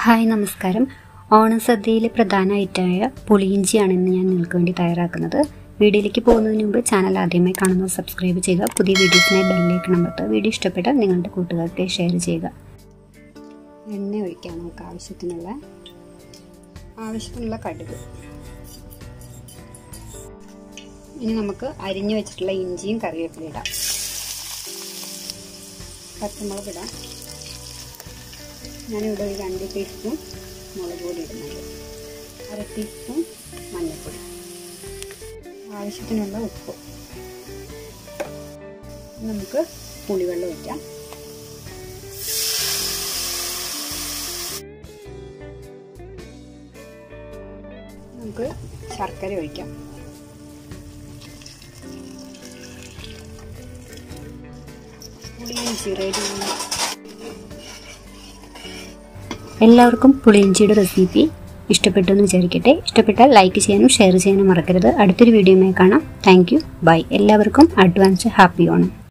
hi നമസ്കാരം ഓണസദ്യയിലെ പ്രധാന ഐറ്റമായ പുളിയിഞ്ചിയാണ് ഇന്ന് ഞാൻ നിങ്ങൾക്ക് വേണ്ടി തയ്യാറാക്കുന്നത് വീഡിയോയിലേക്ക് പോകുന്നതിന് മുമ്പ് ചാനൽ ആദ്യമായി കാണുന്നത് സബ്സ്ക്രൈബ് ചെയ്യുക പുതിയ വീഡിയോസിനായി ബെല്ലിലേക്ക് നമ്പർത്ത് വീഡിയോ ഇഷ്ടപ്പെട്ടാൽ നിങ്ങളുടെ കൂട്ടുകാർക്ക് ഷെയർ ചെയ്യുക എണ്ണ ഒഴിക്കാം നമുക്ക് ആവശ്യത്തിനുള്ള ആവശ്യത്തിനുള്ള കടുക് ഇനി നമുക്ക് അരിഞ്ഞു വെച്ചിട്ടുള്ള ഇഞ്ചിയും കറിവേപ്പില ഇടാം പച്ചമുളക് ഇടാം ഞാനിവിടെ ഒരു രണ്ട് ടീസ്പൂൺ മുളക് പൊടി ഇടുന്നുണ്ട് അര ടീസ്പൂൺ മഞ്ഞൾപ്പൊടി ആവശ്യത്തിനുള്ള ഉപ്പ് നമുക്ക് പുളിവെള്ളം ഒഴിക്കാം നമുക്ക് ശർക്കര ഒഴിക്കാം പുളിയിഞ്ചി റെഡി എല്ലാവർക്കും പുളിയിഞ്ചിയുടെ റെസിപ്പി ഇഷ്ടപ്പെട്ടു എന്ന് വിചാരിക്കട്ടെ ഇഷ്ടപ്പെട്ടാൽ ലൈക്ക് ചെയ്യാനും ഷെയർ ചെയ്യാനും മറക്കരുത് അടുത്തൊരു വീഡിയോയുമായി കാണാം താങ്ക് യു ബൈ എല്ലാവർക്കും അഡ്വാൻസ് ഹാപ്പി ഓണം